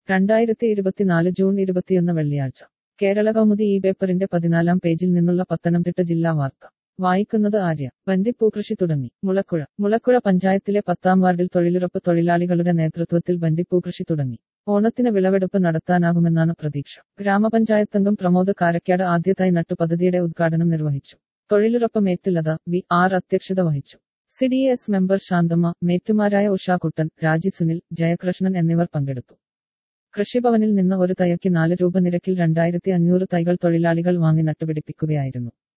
രണ്ടായിരത്തി ഇരുപത്തിനാല് ജൂൺ ഇരുപത്തിയൊന്ന് വെള്ളിയാഴ്ച കേരള കൗമുദി ഈ പേപ്പറിന്റെ പതിനാലാം പേജിൽ നിന്നുള്ള പത്തനംതിട്ട ജില്ലാ വാർത്ത വായിക്കുന്നത് ആര്യ ബന്ദിപ്പൂകൃഷി തുടങ്ങി മുളക്കുഴ മുളക്കുഴ പഞ്ചായത്തിലെ പത്താം വാർഡിൽ തൊഴിലുറപ്പ് തൊഴിലാളികളുടെ നേതൃത്വത്തിൽ ബന്ദിപ്പൂകൃഷി തുടങ്ങി ഓണത്തിന് വിളവെടുപ്പ് നടത്താനാകുമെന്നാണ് പ്രതീക്ഷ ഗ്രാമപഞ്ചായത്തംഗം പ്രമോദ് കാരക്കാട് ആദ്യത്തായി നട്ടു പദ്ധതിയുടെ ഉദ്ഘാടനം നിർവഹിച്ചു തൊഴിലുറപ്പ് മേറ്റിലത വി ആർ അധ്യക്ഷത വഹിച്ചു C D S member Santhamma മേറ്റുമാരായ ഉഷാകുട്ടൻ രാജി സുനിൽ ജയകൃഷ്ണൻ എന്നിവർ പങ്കെടുത്തു കൃഷിഭവനിൽ നിന്ന് ഒരു തൈയ്ക്ക് നാല് രൂപ നിരക്കിൽ രണ്ടായിരത്തി അഞ്ഞൂറ് തൈകൾ തൊഴിലാളികൾ വാങ്ങി നട്ടുപിടിപ്പിക്കുകയായിരുന്നു